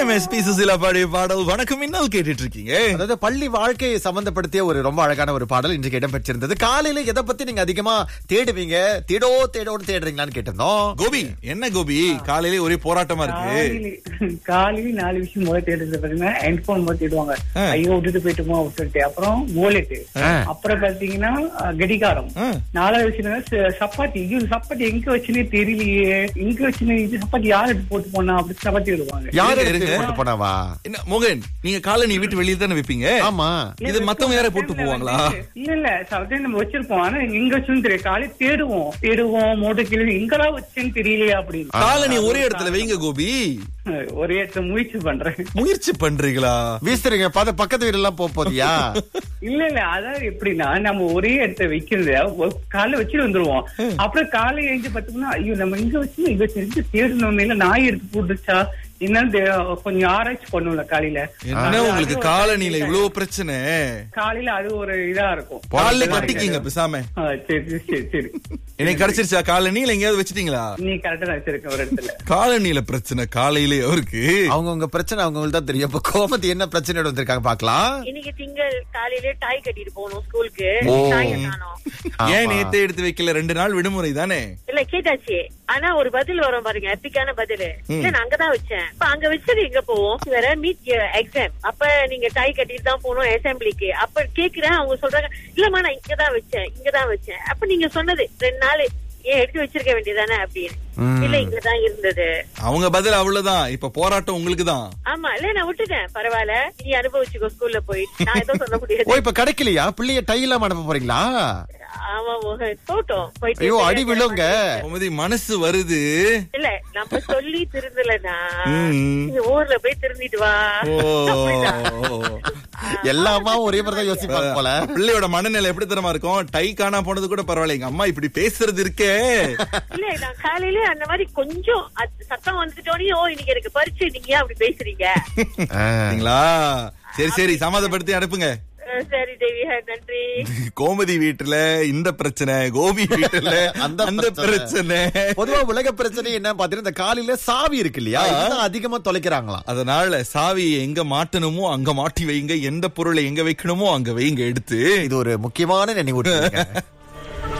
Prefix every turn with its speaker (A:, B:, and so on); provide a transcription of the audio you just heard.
A: நிச்சயம் எஸ்பி சுசிலா பாடிய பாடல் வணக்கம் இன்னும் கேட்டுட்டு இருக்கீங்க
B: அதாவது பள்ளி வாழ்க்கையை சம்பந்தப்படுத்திய ஒரு ரொம்ப அழகான ஒரு பாடல் இன்றைக்கு இடம் பெற்றிருந்தது காலையில எதை பத்தி நீங்க அதிகமா தேடுவீங்க தேடோ தேடோன்னு தேடுறீங்களான்னு கேட்டிருந்தோம்
A: கோபி என்ன கோபி காலையிலே ஒரே போராட்டமா இருக்கு
C: காலையில காலையில நாலு விஷயம் முதல்ல தேடுறது பாத்தீங்கன்னா ஹெட்போன் முதல்ல தேடுவாங்க
A: ஆ.
C: ஐயோ விட்டுட்டு போயிட்டுமோ விட்டுட்டு அப்புறம் wallet
B: ஆ.
C: அப்புறம் பாத்தீங்கன்னா அஹ், கடிகாரம்
A: ஆ.
C: நாலாவது விஷயம் என்னன்னா, ச- சப்பாத்தி ஐயோ இந்த சப்பாத்தி எங்க வச்சுனே தெரியலையே எங்க வச்சுனே இது சப்பாத்தி யார் எடுத்து போட்டு போனா அப்படி சப்பாத்தி விடுவாங்க
B: யாரு
A: இருங்க,
B: எடுத்து
A: இருங்க.
B: போட்டு போனாவா
A: என்ன மோகன் நீங்க காலை நீ வீட்டு வெளியே தானே வைப்பீங்க
B: ஆமா
A: இது மத்தவங்க யாரை போட்டு போவாங்களா
C: இல்ல இல்ல சவத்தை நம்ம வச்சிருப்போம் ஆனா எங்க வச்சுன்னு தெரியும் காலை தேடுவோம் தேடுவோம் மூட்டை கிளி எங்கெல்லாம் வச்சேன்னு தெரியலையா அப்படின்னு
A: காலை நீ ஒரே இடத்துல வைங்க கோபி
C: ஒரே இடத்துல முயற்சி பண்றேன்
A: முயற்சி பண்றீங்களா
B: வீசுறீங்க பாத பக்கத்து வீடு எல்லாம் போக போதியா
C: இல்ல இல்ல அதாவது எப்படின்னா நம்ம ஒரே இடத்த வைக்கிறது ஒரு காலைல வச்சுட்டு வந்துருவோம் அப்புறம் காலை எழுந்து பார்த்தோம்னா ஐயோ நம்ம இங்க வச்சு இங்க தெரிஞ்சு தேடணும் இல்ல நாய் எடுத்து போட்டுச்சா என்னன்னு தெ- கொஞ்சம் ஆராய்ச்சி பண்ணுவோம்ல காலையில
A: என்ன உங்களுக்கு காலனில இவ்வளவு பிரச்சனை
C: காலையில அது ஒரு இதா இருக்கும்
A: காலைல கட்டிக்கிங்க பேசாம
C: ஆ, சரி சரி சரி
A: எனக்கு கிடைச்சிருச்சா காலனி இல்ல எங்கேயாவது வச்சிட்டீங்களா
C: நீ கரெக்டா தான் வச்சிருக்க ஒரு இடத்துல
A: காலனில பிரச்சனை காலையிலே அவருக்கு
B: அவங்கவுங்க பிரச்சனை அவங்களுக்கு தான் தெரியும் இப்ப கோமதி என்ன பிரச்சனையோட வந்திருக்காங்க பாக்கலாம்
D: இன்னைக்கு திங்கள் காலையிலே டாய் கட்டிட்டு போகணும் ஸ்கூலுக்கு
B: ஓ.
D: டாய் காணோம்
A: ஏன் நேத்தே எடுத்து வைக்கல ரெண்டு நாள் விடுமுறை தானே
D: இல்ல கேட்டாச்சு ஆனா ஒரு பதில் வரும் பாருங்க எப்பிக்கான பதில் இல்ல நான் அங்கதான் வச்சேன் இப்ப அங்க வச்சது எங்க போவோம் வேற மீட் எக்ஸாம் அப்ப நீங்க டாய் கட்டிட்டு தான் போகணும் அசம்பிளிக்கு அப்ப கேக்குறேன் அவங்க சொல்றாங்க இல்லம்மா நான் இங்கதான் வச்சேன் இங்கதான் வச்சேன் அப்ப நீங்க சொன்னது ரெண்டு நாள் ஏன் எடுத்து வச்சிருக்க வேண்டியதானே அப்படின்னு இல்ல இங்கதான் இருந்தது
A: அவங்க பதில் அவ்வளவுதான் இப்ப போராட்டம் உங்களுக்கு தான்
D: ஆமா இல்ல நான் விட்டுட்டேன் பரவாயில்ல நீ அனுபவிச்சுக்கோ ஸ்கூல்ல போய் நான் எதுவும் சொல்ல
B: ஓ
D: முடியாது
B: இப்ப கிடைக்கலையா பிள்ளைய டை இல்லாம அனுப்ப போறீங்களா
D: ஆமா மோகன் போட்டோம் போயிட்டு
B: ஐயோ அடி விழுங்க
A: கோமதி மனசு வருது
D: இல்ல நம்ம சொல்லி திருந்தலனா
A: ம்.
D: நீ ஊர்ல போய் திருந்திட்டு வா
A: ஓ
B: எல்லாமா ஒரே மாதிரி தான் யோசிப்பாங்க போல
A: பிள்ளையோட மனநிலை எப்படி தரமா இருக்கும் டை காணா போனது கூட பரவாயில்ல எங்க அம்மா இப்படி பேசுறது இருக்கே
D: இல்ல நான் காலையில அந்த மாதிரி கொஞ்சம் அது சத்தம் வந்துட்டோனே ஓ இன்னைக்கு எனக்கு பரிச்சு நீங்க ஏன் அப்படி பேசுறீங்க
B: ஆ.
A: சரிங்களா சரி சரி சமாதப்படுத்தி அனுப்புங்க
D: அஹ் சரி தேவியா நன்றி
A: கோமதி வீட்டுல இந்த பிரச்சனை கோபி வீட்டுல
B: அந்த
A: அந்த
B: பிரச்சனை.
A: பிரச்சனை
B: பொதுவா உலக பிரச்சனை என்ன பாத்தீங்கன்னா இந்த காலையில சாவி இருக்கு இல்லையா இதுதான் அதிகமா தொலைக்கிறாங்களாம்
A: அதனால சாவியை எங்க மாட்டணுமோ அங்க மாட்டி வைங்க எந்த பொருளை எங்க வைக்கணுமோ அங்க வைங்க எடுத்து
B: இது ஒரு முக்கியமான நினைவூட்டல்